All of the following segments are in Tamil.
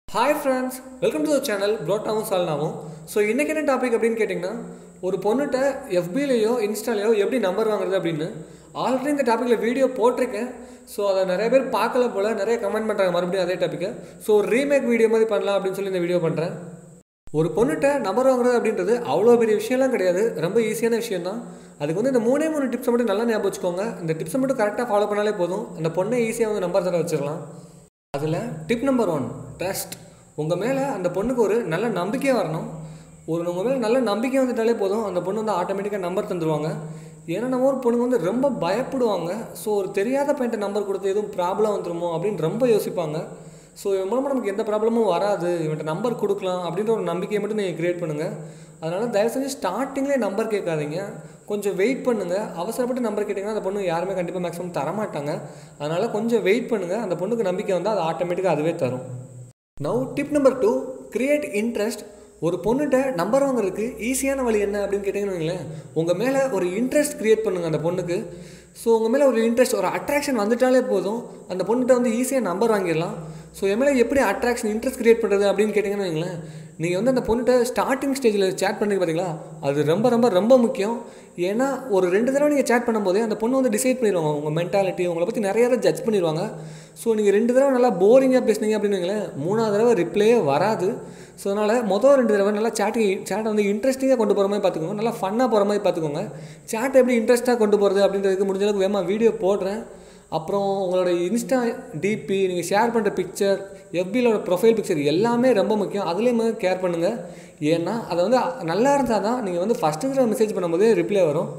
hi friends welcome to the channel ப்ரோட்டாவும் சால்னாவும் ஸோ இன்றைக்கி என்ன டாபிக் அப்படின்னு கேட்டிங்கன்னா ஒரு பொண்ணுகிட்ட எஃபிலேயோ இன்ஸ்டாலேயோ எப்படி நம்பர் வாங்குறது அப்படின்னு ஆல்ரெடி இந்த டாப்பிக்கில் வீடியோ போட்டிருக்கேன் ஸோ அதை நிறைய பேர் பார்க்கல போல் நிறைய கமெண்ட் பண்ணுறாங்க மறுபடியும் அதே டாப்பிக்கை ஸோ ஒரு ரீமேக் வீடியோ மாதிரி பண்ணலாம் அப்படின்னு சொல்லி இந்த வீடியோ பண்ணுறேன் ஒரு பொண்ணுகிட்ட நம்பர் வாங்குறது அப்படின்றது அவ்வளோ பெரிய விஷயம்லாம் கிடையாது ரொம்ப ஈஸியான விஷயம் தான் அதுக்கு வந்து இந்த மூணே மூணு டிப்ஸை மட்டும் நல்லா ஞாபகம் வச்சுக்கோங்க இந்த டிப்ஸை மட்டும் கரெக்டாக ஃபாலோ பண்ணாலே போதும் அந்த பொண்ணை ஈஸியாக வந்து நம்பர் தர வச்சிடலாம் அதில் டிப் நம்பர் ஒன் ட்ரஸ்ட் உங்கள் மேலே அந்த பொண்ணுக்கு ஒரு நல்ல நம்பிக்கை வரணும் ஒரு உங்கள் மேலே நல்ல நம்பிக்கை வந்துட்டாலே போதும் அந்த பொண்ணு வந்து ஆட்டோமேட்டிக்காக நம்பர் தந்துடுவாங்க ஏன்னா நம்ம ஒரு பொண்ணுங்க வந்து ரொம்ப பயப்படுவாங்க ஸோ ஒரு தெரியாத பையன்ட்ட நம்பர் கொடுத்து எதுவும் ப்ராப்ளம் வந்துருமோ அப்படின்னு ரொம்ப யோசிப்பாங்க ஸோ இவன் மூலமாக நமக்கு எந்த ப்ராப்ளமும் வராது இவன்ட்ட நம்பர் கொடுக்கலாம் அப்படின்ற ஒரு நம்பிக்கையை மட்டும் நீங்கள் க்ரியேட் பண்ணுங்கள் அதனால் தயவு செஞ்சு ஸ்டார்டிங்லேயே நம்பர் கேட்காதீங்க கொஞ்சம் வெயிட் பண்ணுங்கள் அவசரப்பட்டு நம்பர் கேட்டிங்கன்னா அந்த பொண்ணு யாருமே கண்டிப்பாக மேக்ஸிமம் தரமாட்டாங்க அதனால் கொஞ்சம் வெயிட் பண்ணுங்கள் அந்த பொண்ணுக்கு நம்பிக்கை வந்தால் அது ஆட்டோமேட்டிக்காக அதுவே தரும் now tip number two create interest ஒரு பொண்ணுகிட்ட நம்பர் வாங்குறதுக்கு ஈஸியான வழி என்ன அப்படின்னு கேட்டிங்கன்னு வைங்களேன் உங்கள் மேலே ஒரு இன்ட்ரெஸ்ட் க்ரியேட் பண்ணுங்கள் அந்த பொண்ணுக்கு ஸோ உங்கள் மேலே ஒரு இன்ட்ரெஸ்ட் ஒரு அட்ராக்ஷன் வந்துட்டாலே போதும் அந்த பொண்ணுகிட்ட வந்து ஈஸியாக நம்பர் வாங்கிடலாம் ஸோ என் மேலே எப்படி அட்ராக்ஷன் இன்ட்ரெஸ்ட் க்ரியேட் பண்ணுறது அப்படின்னு கேட்டிங்கன்னு வைங்களேன் நீங்கள் வந்து அந்த பொண்ணுகிட்ட ஸ்டார்டிங் ஸ்டேஜில் சேட் பண்ணுறீங்க பார்த்தீங்களா அது ரொம்ப ரொம்ப ரொம்ப முக்கியம் ஏன்னா ஒரு ரெண்டு தடவை நீங்கள் சேட் பண்ணும்போதே அந்த பொண்ணு வந்து டிசைட் பண்ணிடுவாங்க உங்கள் மென்டாலிட்டி உங்களை பற்றி நிறைய தடவை ஜட்ஜ் பண்ணிடுவாங்க ஸோ நீங்கள் ரெண்டு தடவை நல்லா போரிங்காக பேசுனீங்க அப்படின்னு வைங்களேன் மூணாவது தடவை ரிப்ளையே வராது ஸோ அதனால் மொதல் ரெண்டு தடவை நல்லா சேட்டு சேட்டை வந்து இன்ட்ரெஸ்டிங்காக கொண்டு போகிற மாதிரி பார்த்துக்கோங்க நல்லா ஃபன்னாக போகிற மாதிரி பார்த்துக்கோங்க சேட்டை எப்படி இன்ட்ரெஸ்ட்டாக கொண்டு போகிறது அப்படின்றதுக்கு முடிஞ்ச அளவுக்கு வேகமாக வீடியோ போடுறேன் அப்புறம் உங்களோட இன்ஸ்டா டிபி நீங்கள் ஷேர் பண்ணுற பிக்சர் எஃபிலோட ப்ரொஃபைல் பிக்சர் எல்லாமே ரொம்ப முக்கியம் அதுலேயுமே கேர் பண்ணுங்கள் ஏன்னா அதை வந்து நல்லா இருந்தால் தான் நீங்கள் வந்து ஃபஸ்ட்டு தடவை மெசேஜ் பண்ணும்போதே ரிப்ளை வரும்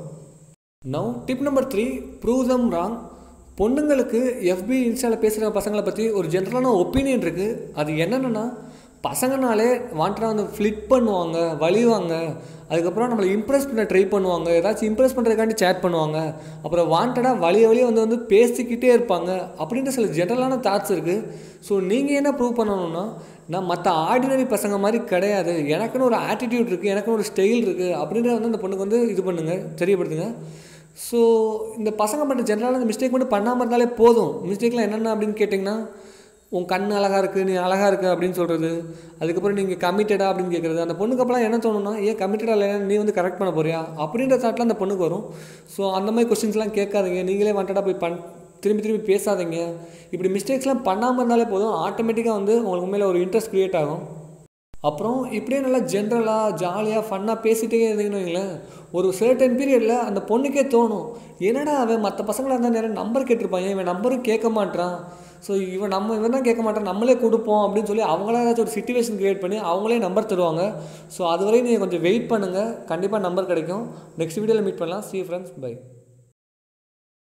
now tip number three prove them wrong பொண்ணுங்களுக்கு எஃபி இன்ஸ்டாவில் பேசுகிற பசங்களை பற்றி ஒரு ஜென்ரலான ஒப்பீனியன் இருக்குது அது என்னென்னா பசங்கனாலே வாண்டடாக வந்து ஃப்ளிட் பண்ணுவாங்க வலிவாங்க அதுக்கப்புறம் நம்மளை இம்ப்ரெஸ் பண்ண ட்ரை பண்ணுவாங்க ஏதாச்சும் இம்ப்ரெஸ் பண்ணுறதுக்காண்டி சேட் பண்ணுவாங்க அப்புறம் வாண்டடாக வழிய வழிய வந்து வந்து பேசிக்கிட்டே இருப்பாங்க அப்படின்ற சில ஜென்ரலான தாட்ஸ் இருக்குது ஸோ நீங்கள் என்ன ப்ரூவ் பண்ணணும்னா நான் மற்ற ஆர்டினரி பசங்க மாதிரி கிடையாது எனக்குன்னு ஒரு ஆட்டிடியூட் இருக்குது எனக்குன்னு ஒரு ஸ்டைல் இருக்குது அப்படின்றத வந்து அந்த பொண்ணுக்கு வந்து இது பண்ணுங்கள் தெரியப்படுத்துங்க ஸோ இந்த பசங்க பண்ணுற ஜென்ரலாக இந்த மிஸ்டேக் மட்டும் பண்ணாமல் இருந்தாலே போதும் மிஸ்டேக்லாம் என்னென்ன அப்படின்னு கேட்டிங்கன்னா உன் கண் அழகாக இருக்குது நீ அழகாக இருக்கு அப்படின்னு சொல்கிறது அதுக்கப்புறம் நீங்கள் கமிட்டடா அப்படின்னு கேட்குறது அந்த பொண்ணுக்கு அப்பலாம் என்ன தோணுன்னா ஏன் கமிட்டடாக இல்லை நீ வந்து கரெக்ட் பண்ண போறியா அப்படின்ற தாட்லாம் அந்த பொண்ணுக்கு வரும் ஸோ அந்த மாதிரி கொஸ்டின்ஸ்லாம் கேட்காதீங்க நீங்களே வாண்டடாக போய் பண் திரும்பி திரும்பி பேசாதீங்க இப்படி மிஸ்டேக்ஸ்லாம் பண்ணாமல் இருந்தாலே போதும் ஆட்டோமேட்டிக்காக வந்து உங்களுக்கு மேலே ஒரு இன்ட்ரெஸ்ட் க்ரியேட் ஆகும் அப்புறம் இப்படியே நல்லா ஜென்ரலாக ஜாலியாக ஃபன்னாக பேசிகிட்டே இருந்தீங்கன்னு வைங்களேன் ஒரு சர்டன் பீரியடில் அந்த பொண்ணுக்கே தோணும் என்னடா அவன் மற்ற பசங்களாக இருந்தால் நேரம் நம்பர் கேட்டிருப்பாங்க இவன் நம்பரும் கேட்க மாட்டான் ஸோ இவன் நம்ம இவன் தான் கேட்க மாட்டான் நம்மளே கொடுப்போம் அப்படின்னு சொல்லி அவங்களா ஏதாச்சும் ஒரு சுச்சுவேஷன் க்ரியேட் பண்ணி அவங்களே நம்பர் தருவாங்க ஸோ அதுவரை நீங்கள் கொஞ்சம் வெயிட் பண்ணுங்கள் கண்டிப்பாக நம்பர் கிடைக்கும் நெக்ஸ்ட் வீடியோவில் மீட் பண்ணலாம் சி ஃப்ரெண்ட்ஸ் பை